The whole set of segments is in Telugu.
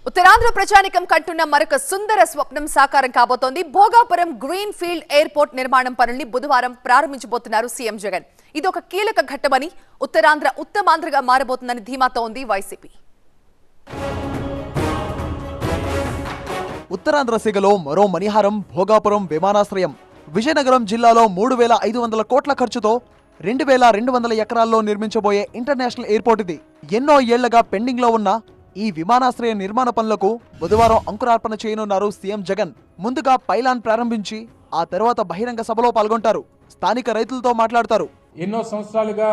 ఉత్తరాంధ్ర ప్రజానికం కంటున్న మరొక సుందర స్వప్నం సాకారం కాబోతోంది భోగాపురం గ్రీన్ ఫీల్డ్ ఎయిర్పోర్ట్ నిర్మాణం పనుల్ని బుధవారం ప్రారంభించబోతున్నారు సీఎం జగన్ ఇది ఒక కీలక ఘట్టమని ఉత్తరాంధ్ర ఉత్తమాంధ్రగా మారబోతుందని ధీమాతో ఉంది వైసీపీ ఉత్తరాంధ్ర సిగలో మరో మణిహారం భోగాపురం విమానాశ్రయం విజయనగరం జిల్లాలో మూడు వేల ఐదు వందల కోట్ల ఖర్చుతో రెండు వేల రెండు వందల ఎకరాల్లో నిర్మించబోయే ఇంటర్నేషనల్ ఎయిర్పోర్ట్ ఇది ఎన్నో ఏళ్లగా పెండింగ్ లో ఉన్న ఈ విమానాశ్రయ నిర్మాణ పనులకు బుధవారం అంకురార్పణ చేయనున్నారు సీఎం జగన్ ముందుగా పైలాన్ ప్రారంభించి ఆ తర్వాత బహిరంగ సభలో పాల్గొంటారు స్థానిక రైతులతో మాట్లాడతారు ఎన్నో సంవత్సరాలుగా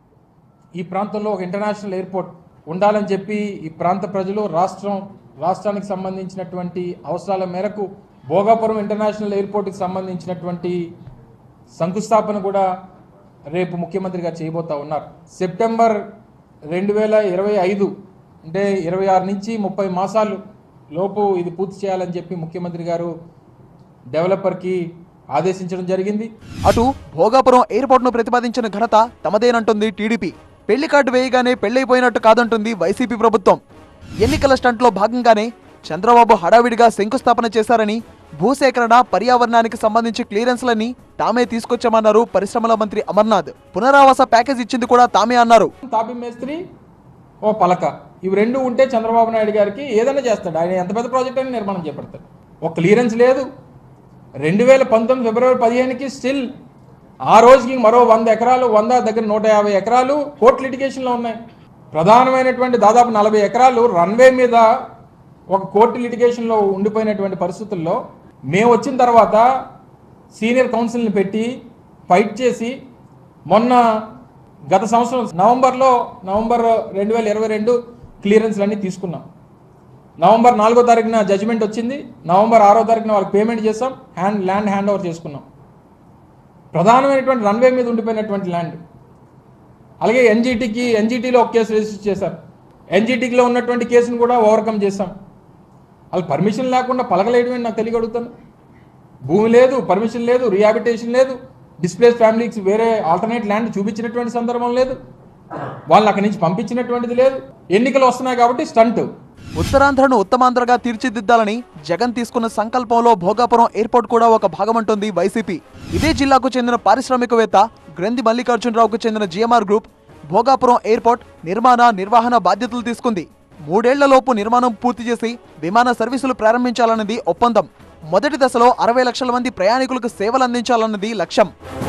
ఈ ప్రాంతంలో ఒక ఇంటర్నేషనల్ ఎయిర్పోర్ట్ ఉండాలని చెప్పి ఈ ప్రాంత ప్రజలు రాష్ట్రం రాష్ట్రానికి సంబంధించినటువంటి అవసరాల మేరకు భోగాపురం ఇంటర్నేషనల్ ఎయిర్పోర్ట్కి సంబంధించినటువంటి శంకుస్థాపన కూడా రేపు ముఖ్యమంత్రి గారు చేయబోతా ఉన్నారు సెప్టెంబర్ రెండు వేల ఇరవై ఐదు అంటే ఇరవై ఆరు నుంచి ముప్పై మాసాలు లోపు ఇది పూర్తి చేయాలని చెప్పి ముఖ్యమంత్రి గారు డెవలపర్కి ఆదేశించడం జరిగింది అటు భోగాపురం ఎయిర్పోర్ట్ ను ప్రతిపాదించిన ఘనత తమదేనంటుంది టీడీపీ పెళ్లి కార్డు వేయగానే పెళ్లైపోయినట్టు కాదంటుంది వైసీపీ ప్రభుత్వం ఎన్నికల స్టంట్లో భాగంగానే చంద్రబాబు హడావిడిగా శంకుస్థాపన చేశారని భూసేకరణ పర్యావరణానికి సంబంధించి క్లియరెన్స్లని తామే తీసుకొచ్చామన్నారు పరిశ్రమల మంత్రి అమర్నాథ్ పునరావాస ప్యాకేజ్ ఇచ్చింది కూడా తామే అన్నారు తాపి మేస్త్రి ఓ పలక ఇవి రెండు ఉంటే చంద్రబాబు నాయుడు గారికి ఏదైనా చేస్తాడు ఆయన ఎంత పెద్ద ప్రాజెక్ట్ అయినా నిర్మాణం చేపడతాడు ఒక క్లియరెన్స్ లేదు రెండు వేల పంతొమ్మిది ఫిబ్రవరి పదిహేనుకి స్టిల్ ఆ రోజుకి మరో వంద ఎకరాలు వంద దగ్గర నూట యాభై ఎకరాలు కోర్టు లిటిగేషన్లో ఉన్నాయి ప్రధానమైనటువంటి దాదాపు నలభై ఎకరాలు రన్వే మీద ఒక కోర్టు లిటిగేషన్లో ఉండిపోయినటువంటి పరిస్థితుల్లో మేము వచ్చిన తర్వాత సీనియర్ కౌన్సిల్ని పెట్టి ఫైట్ చేసి మొన్న గత సంవత్సరం నవంబర్లో నవంబర్ రెండు వేల ఇరవై రెండు క్లియరెన్స్లన్నీ తీసుకున్నాం నవంబర్ నాలుగో తారీఖున జడ్జిమెంట్ వచ్చింది నవంబర్ ఆరో తారీఖున వాళ్ళకి పేమెంట్ చేసాం హ్యాండ్ ల్యాండ్ హ్యాండ్ ఓవర్ చేసుకున్నాం ప్రధానమైనటువంటి రన్వే మీద ఉండిపోయినటువంటి ల్యాండ్ అలాగే ఎన్జీటీకి ఎన్జీటీలో ఒక కేసు రిజిస్టర్ చేశారు ఎన్జీటీలో ఉన్నటువంటి కేసును కూడా ఓవర్కమ్ చేశాం వాళ్ళు పర్మిషన్ లేకుండా పలకలేయడమని నాకు తెలియగలుగుతాను భూమి లేదు పర్మిషన్ లేదు రిహాబిటేషన్ లేదు డిస్ప్లేస్ ఫ్యామిలీకి వేరే ఆల్టర్నేట్ ల్యాండ్ చూపించినటువంటి సందర్భం లేదు వాళ్ళని అక్కడి నుంచి పంపించినటువంటిది లేదు ఎన్నికలు వస్తున్నాయి కాబట్టి స్టంట్ ఉత్తరాంధ్రను ఉత్తమాంధ్రగా తీర్చిదిద్దాలని జగన్ తీసుకున్న సంకల్పంలో భోగాపురం ఎయిర్పోర్ట్ కూడా ఒక భాగమంటోంది వైసీపీ ఇదే జిల్లాకు చెందిన పారిశ్రామికవేత్త గ్రంథి మల్లికార్జునరావుకు చెందిన జిఎంఆర్ గ్రూప్ భోగాపురం ఎయిర్పోర్ట్ నిర్మాణ నిర్వహణ బాధ్యతలు తీసుకుంది మూడేళ్లలోపు నిర్మాణం పూర్తి చేసి విమాన సర్వీసులు ప్రారంభించాలన్నది ఒప్పందం మొదటి దశలో అరవై లక్షల మంది ప్రయాణికులకు సేవలు అందించాలన్నది లక్ష్యం